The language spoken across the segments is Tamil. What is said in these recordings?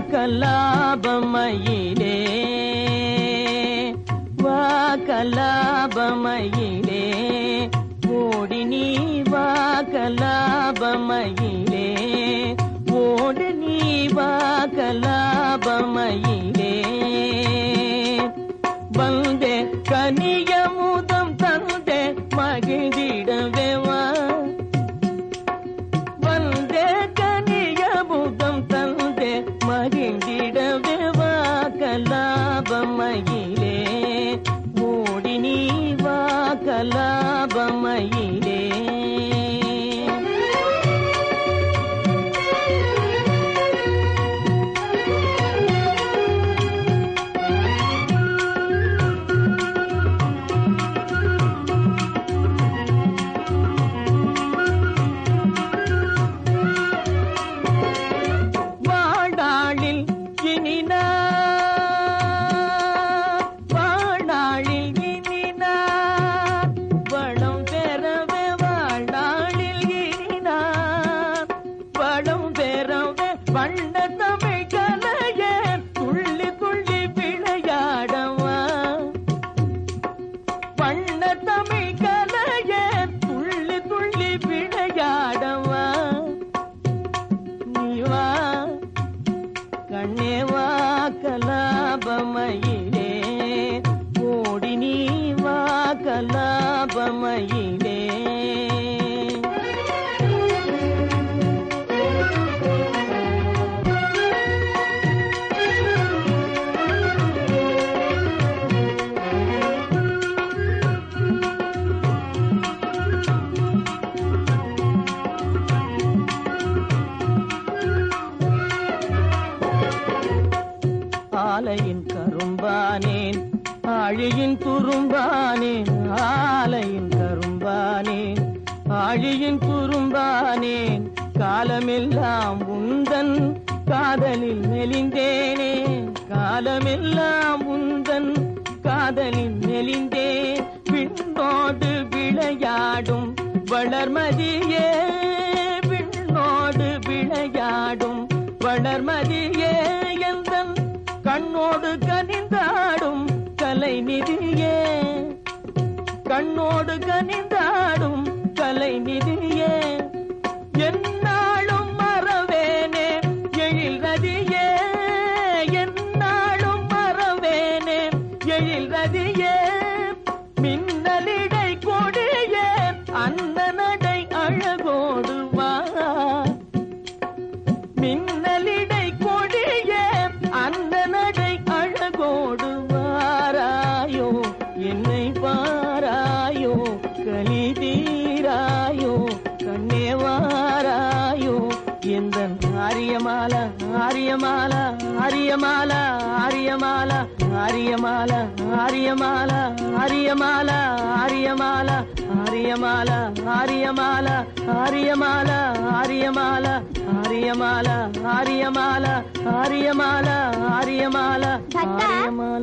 கலாபமயிலே வா கலாபமயிலே ஓடி நீ வா கலாபமயிலே ஓடு நீ வா கலாபமயிலே வந்தே கனியமுதம் தந்தே மகிழ்ந்திடவே வா வந்தே கனியமுதம் தந்தே மகிழ்ந்திடவே வா கலாபமயிலே ஓடி நீ வா கலாபமயிலே வாழாளில் இனினார் வாழாளில் இனினார் வளம் பெறவே வாழ்நாளில் இனினார் வளம் பெறவே வண்ண தமிழ் கலையே துள்ளி துள்ளி விளையாடவா வண்ண தமிழ் கலையே துள்ளி துள்ளி விளையாடவா நீ வா கண்ணே வா கலாபமயிலே ஓடி நீ வா கலாபமயிலே ஆலையின் கரும்பானேன் ஆழியின் துரும்பானேன் ஆலையின் கரும்பானேன் ஆழியின் துரும்பானேன் காலமெல்லாம் உந்தன் காதலில் மெலிந்தேனே காலமெல்லாம் உந்தன் காதலில் மெலிந்தேன் விண்ணோடு விளையாடும் வளர்மதியே விண்ணோடு விளையாடும் வளர்மதியே எந்தன் கண்ணோடு கனிந்தாடும் கலை நிதியே கண்ணோடு கனிந்தாடும் கலை நிதியே என்னாலும் மறவேனே எழில் ரதியே என்னாலும் மறவேனே எழில் ரதியே மின்னலிடை கொடியே அந்த நடை அழகோடு வா மின்னலிடை கொடியே அந்த நடை அழகோடு வாராயோ என்னை பாராயோ கலி தீராயோ கண்ணே வாராயோ எந்த ஆரியமால ஆரியமால ஆரியமால ஆரியமால ஆரியமால ஆரியமால ஆரியமால ஆரியமால ஆரியமால ஆரியமால ஆரியமால ஆரியமால ஆரியமால ஆரியமால ஆரியமால ஆரியமால பத்தா. ஆரியமால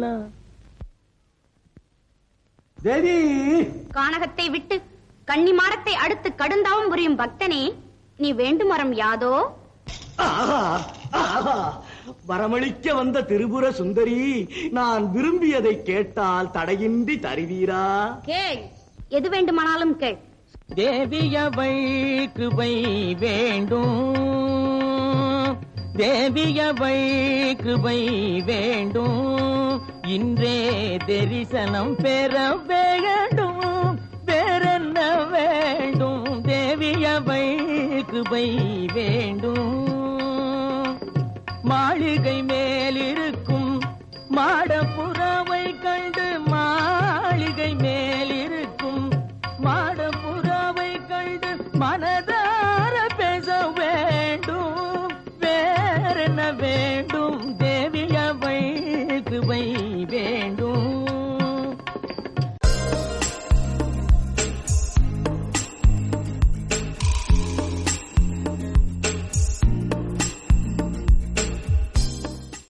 தேவி கானகத்தை விட்டு கன்னிமாடத்தை அடுத்து கடுந்தாவும் புரியும் பக்தனே நீ வேண்டுமரம் யாதோ ஆஹா ஆஹா வரமளிக்க வந்த திரிபுர சுந்தரி நான் விரும்பியதை கேட்டால் தடையின்றி தருவீரா கேள் எது வேண்டுமானாலும் கேள் தேவியவை கிருபை வேண்டும் தேவியவை கிருபை வேண்டும் இன்றே தரிசனம் பெற வேண்டும் வேறென்ன வேண்டும் தேவியவை கிருபை வேண்டும் மாளிகை மேலிருக்கும் மாடப்புற